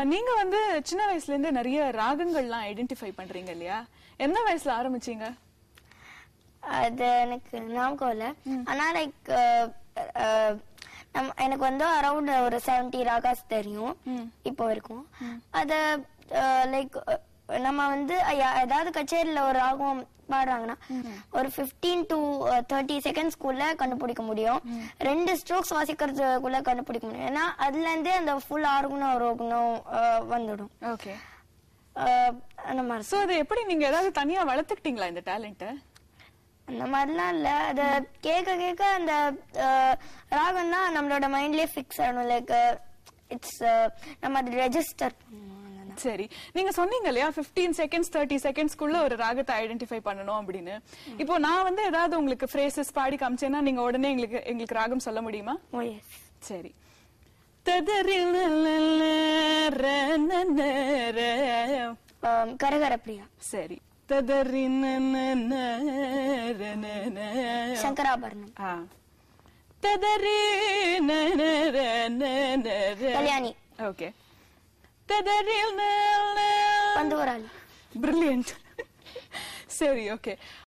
நீங்க வந்து சின்ன வயசுல இருந்து நிறைய ராகங்கள்லாம் ஐடென்டிஃபை பண்றீங்க இல்லையா என்ன வயசுல ஆரம்பிச்சீங்க அது எனக்கு ஞாபகம் இல்ல ஆனா லைக் எனக்கு வந்து அரௌண்ட் ஒரு செவன்டி ராகாஸ் தெரியும் இப்போ வரைக்கும் அத லைக் நம்ம வந்து ஐயா- ஏதாவது கச்சேரியில ஒரு ராகம் பாடுறாங்கன்னா ஒரு 15 டு தேர்ட்டி செகண்ட்ஸ்க்குள்ள கண்டுபிடிக்க முடியும் ரெண்டு ஸ்ட்ரோக்ஸ் வாசிக்கிறதுக்குள்ள கண்டுபிடிக்க முடியும் ஏன்னா அதுல இருந்தே அந்த ஃபுல் ஆர்குணம் ரோகுணம் வந்துடும் ஓகே அஹ், அந்த மாதிரி சோ அது எப்படி நீங்க ஏதாவது தனியா வளர்த்துக்கிட்டீங்களா இந்த டேலண்ட்ட அந்த மாதிரிலாம் இல்ல அத கேட்க கேட்க அந்த அஹ், ராகம் தான் நம்மளோட மைண்ட்லயே ஃபிக்ஸ் ஆகணும் லைக் இட்ஸ் நம்ம அது ரெஜிஸ்டர் பண்ணுவோம் அதெல்லாம். சரி நீங்க சொன்னீங்க இல்லையா 15 செகண்ட்ஸ் தேர்ட்டி செகண்ட்ஸ்க்குள்ள ஒரு ராகத்தை ஐடென்டிஃபை பண்ணணும் அப்படின்னு இப்போ நான் வந்து ஏதாவது உங்களுக்கு ஃப்ரேசஸ் பாடி காமிச்சேன்னா நீங்க உடனே எங்களுக்கு எங்களுக்கு ராகம் சொல்ல முடியுமா ஓ எஸ் சரி ததறில் ர ந ந ர. கரகர பிரியா சரி ததறி ந ந ந ர ந ந. சங்கராபரணம் ஆ. ததறி ந ந ர ந ந ர. கல்யாணி ஓகே ததறில் ந ந. பந்துவராளி பிரில்லியன்ட் சரி ஓகே